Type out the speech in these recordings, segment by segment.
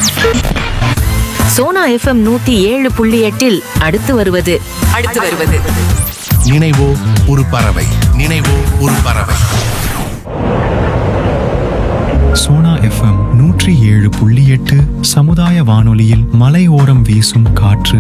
Sona FM நூத்தி ஏழு புள்ளி எட்டில் அடுத்து வருவது அடுத்து வருவது நினைவோ ஒரு பறவை நினைவோ ஒரு பறவை சோனா எஃப்எம் நூற்றி ஏழு புள்ளி எட்டு சமுதாய வானொலியில் மலையோரம் வீசும் காற்று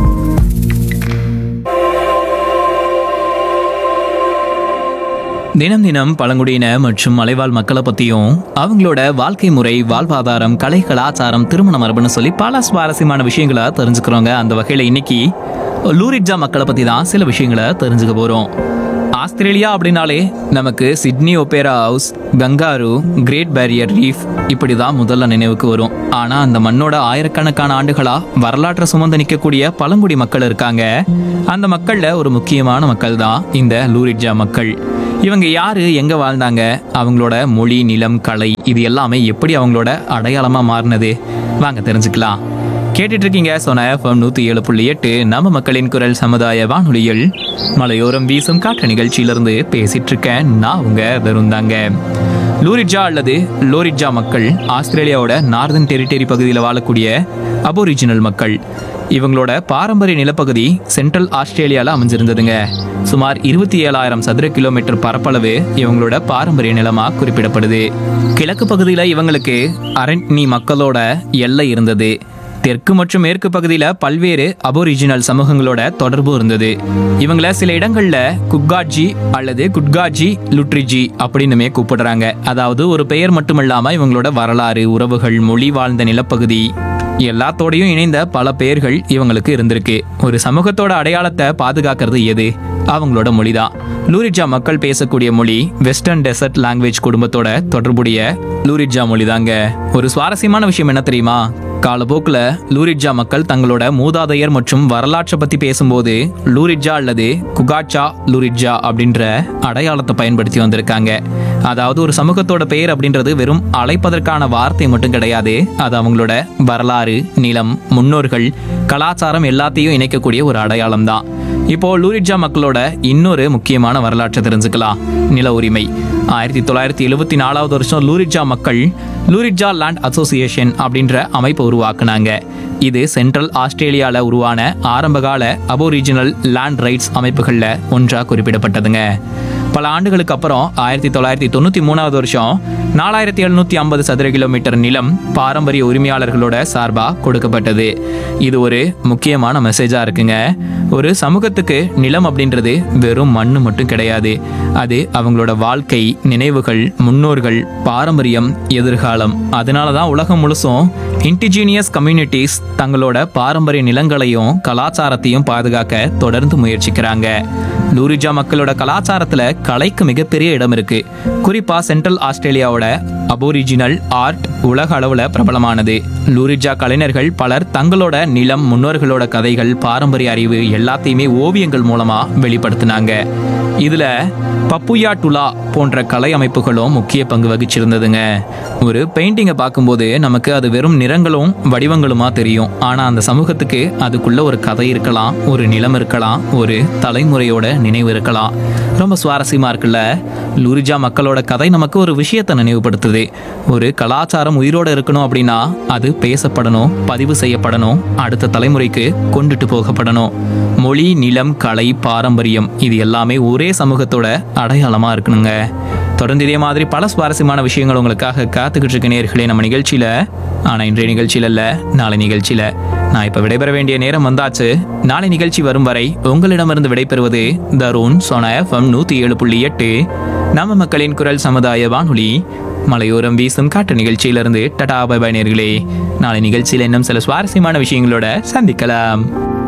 தினம் தினம் பழங்குடியின மற்றும் மலைவாழ் மக்களை பற்றியும் அவங்களோட வாழ்க்கை முறை வாழ்வாதாரம் கலை கலாச்சாரம் திருமண மரபுன்னு சொல்லி பல சுவாரஸ்யமான விஷயங்களை தெரிஞ்சுக்கிறோங்க அந்த வகையில் இன்னைக்கு லூரிட்ஜா மக்களை பற்றி தான் சில விஷயங்களை தெரிஞ்சுக்க போகிறோம் ஆஸ்திரேலியா அப்படின்னாலே நமக்கு Sydney opera house kangaroo great barrier reef இப்படி தான் முதல்ல நினைவுக்கு வரும் ஆனால் அந்த மண்ணோட ஆயிரக்கணக்கான ஆண்டுகளா வரலாற்றை சுமந்து நிற்கக்கூடிய பழங்குடி மக்கள் இருக்காங்க அந்த மக்களில் ஒரு முக்கியமான மக்கள் தான் இந்த லூரிட்ஜா மக்கள் இவங்க யாரு எங்க வாழ்ந்தாங்க அவங்களோட மொழி நிலம் கலை இது எல்லாமே எப்படி அவங்களோட அடையாளமா மாறினது வாங்க தெரிஞ்சுக்கலாம் கேட்டுட்டு இருக்கீங்க சோனா எஃப்எம் நூத்தி ஏழு புள்ளி எட்டு நம்ம மக்களின் குரல் சமுதாய வானொலியில் மலையோரம் வீசும் காற்று நிகழ்ச்சியிலிருந்து பேசிட்டு இருக்கேன் நான் உங்க தருந்தாங்க லூரிட்ஜா அல்லது லோரிட்ஜா மக்கள் ஆஸ்திரேலியாவோட நார்தன் டெரிட்டரி பகுதியில் வாழக்கூடிய அபோரிஜினல் மக்கள் இவங்களோட பாரம்பரிய நிலப்பகுதி சென்ட்ரல் ஆஸ்திரேலியாவில் அமைஞ்சிருந்ததுங்க சுமார் இருபத்தி ஏழாயிரம் சதுர கிலோமீட்டர் பரப்பளவு இவங்களோட பாரம்பரிய நிலமா குறிப்பிடப்படுது கிழக்கு பகுதியில் இவங்களுக்கு அரண்னி மக்களோட எல்லை இருந்தது தெற்கு மற்றும் மேற்கு பகுதியில் பல்வேறு அபோரிஜினல் சமூகங்களோட தொடர்பு இருந்தது இவங்கள சில இடங்கள்ல குட்காட்ஜி அல்லது குட்காட்ஜி லுட்ரிஜி அப்படின்னுமே கூப்பிடுறாங்க அதாவது ஒரு பெயர் மட்டுமில்லாம இவங்களோட வரலாறு உறவுகள் மொழி வாழ்ந்த நிலப்பகுதி எல்லாத்தோடையும் இணைந்த பல பெயர்கள் இவங்களுக்கு இருந்திருக்கு ஒரு சமூகத்தோட அடையாளத்தை பாதுகாக்கிறது எது அவங்களோட மொழிதான் லூரிட்ஜா மக்கள் பேசக்கூடிய மொழி வெஸ்டர்ன் டெசர்ட் லாங்குவேஜ் குடும்பத்தோட தொடர்புடைய லூரிட்ஜா மொழிதாங்க ஒரு சுவாரஸ்யமான விஷயம் என்ன தெரியுமா காலப்போக்கில் லூரிட்ஜா மக்கள் தங்களோட மூதாதையர் மற்றும் வரலாற்றை பற்றி பேசும்போது லூரிட்ஜா அல்லது குகாச்சா லூரிட்ஜா அப்படின்ற அடையாளத்தை பயன்படுத்தி வந்திருக்காங்க அதாவது ஒரு சமூகத்தோட பெயர் அப்படின்றது வெறும் அழைப்பதற்கான வார்த்தை மட்டும் கிடையாது அது அவங்களோட வரலாறு நிலம் முன்னோர்கள் கலாச்சாரம் எல்லாத்தையும் இணைக்கக்கூடிய ஒரு அடையாளம் தான் இப்போ லூரிட்ஜா மக்களோட இன்னொரு முக்கியமான வரலாற்றை தெரிஞ்சுக்கலாம் நில உரிமை ஆயிரத்தி தொள்ளாயிரத்தி எழுபத்தி நாலாவது வருஷம் லூரிட்ஜா மக்கள் லூரிட்ஜா லேண்ட் அசோசியேஷன் அப்படின்ற அமைப்பை உருவாக்குனாங்க இது சென்ட்ரல் ஆஸ்திரேலியாவில் உருவான ஆரம்பகால அபோரிஜினல் லேண்ட் ரைட்ஸ் அமைப்புகளில் ஒன்றாக குறிப்பிடப்பட்டதுங்க பல ஆண்டுகளுக்கு அப்புறம் ஆயிரத்தி தொள்ளாயிரத்தி தொண்ணூற்றி மூணாவது வருஷம் நாலாயிரத்தி எழுநூற்றி ஐம்பது சதுர கிலோமீட்டர் நிலம் பாரம்பரிய உரிமையாளர்களோட சார்பாக கொடுக்கப்பட்டது இது ஒரு முக்கியமான மெசேஜாக இருக்குங்க ஒரு சமூகத்துக்கு நிலம் அப்படின்றது வெறும் மண்ணு மட்டும் கிடையாது அது அவங்களோட வாழ்க்கை நினைவுகள் முன்னோர்கள் பாரம்பரியம் எதிர்காலம் அதனால தான் உலகம் முழுசும் இன்டிஜீனியஸ் கம்யூனிட்டிஸ் தங்களோட பாரம்பரிய நிலங்களையும் கலாச்சாரத்தையும் பாதுகாக்க தொடர்ந்து முயற்சிக்கிறாங்க லூரிஜா மக்களோட கலாச்சாரத்துல கலைக்கு மிகப்பெரிய இடம் இருக்கு குறிப்பா சென்ட்ரல் ஆஸ்திரேலியாவோட அபோரிஜினல் ஆர்ட் உலக அளவுல பிரபலமானது லூரிஜா கலைஞர்கள் பலர் தங்களோட நிலம் முன்னோர்களோட கதைகள் பாரம்பரிய அறிவு எல்லாத்தையுமே ஓவியங்கள் மூலமா வெளிப்படுத்தினாங்க இதுல பப்புயா டுலா போன்ற கலை அமைப்புகளும் முக்கிய பங்கு வகிச்சிருந்ததுங்க ஒரு பெயிண்டிங்கை பார்க்கும்போது நமக்கு அது வெறும் நிறங்களும் வடிவங்களுமா தெரியும் ஆனா அந்த சமூகத்துக்கு அதுக்குள்ள ஒரு கதை இருக்கலாம் ஒரு நிலம் இருக்கலாம் ஒரு தலைமுறையோட நினைவு இருக்கலாம் ரொம்ப சுவாரஸ்யமா இருக்குல்ல லூரிஜா மக்களோட கதை நமக்கு ஒரு விஷயத்தை நினைவுபடுத்துது ஒரு கலாச்சாரம் உயிரோட இருக்கணும் அப்படின்னா அது பேசப்படணும் பதிவு செய்யப்படணும் அடுத்த தலைமுறைக்கு கொண்டுட்டு போகப்படணும் மொழி நிலம் கலை பாரம்பரியம் இது எல்லாமே ஒரே சமூகத்தோட அடையாளமா இருக்கணுங்க தொடர்ந்து இதே மாதிரி பல சுவாரஸ்யமான விஷயங்கள் உங்களுக்காக காத்துக்கிட்டு இருக்க நேர்களே நம்ம நிகழ்ச்சியில ஆனா இன்றைய நிகழ்ச்சியில இல்ல நாளை நிகழ்ச்சியில நான் இப்ப விடைபெற வேண்டிய நேரம் வந்தாச்சு நாளை நிகழ்ச்சி வரும் வரை உங்களிடமிருந்து விடைபெறுவது தருண் சோனா எஃப்எம் நூத்தி ஏழு புள்ளி எட்டு நம்ம மக்களின் குரல் சமுதாய வானொலி மலையோரம் வீசும் காட்டு நிகழ்ச்சியிலிருந்து டடா பை நேர்களே நாளை நிகழ்ச்சியில் இன்னும் சில சுவாரஸ்யமான விஷயங்களோட சந்திக்கலாம்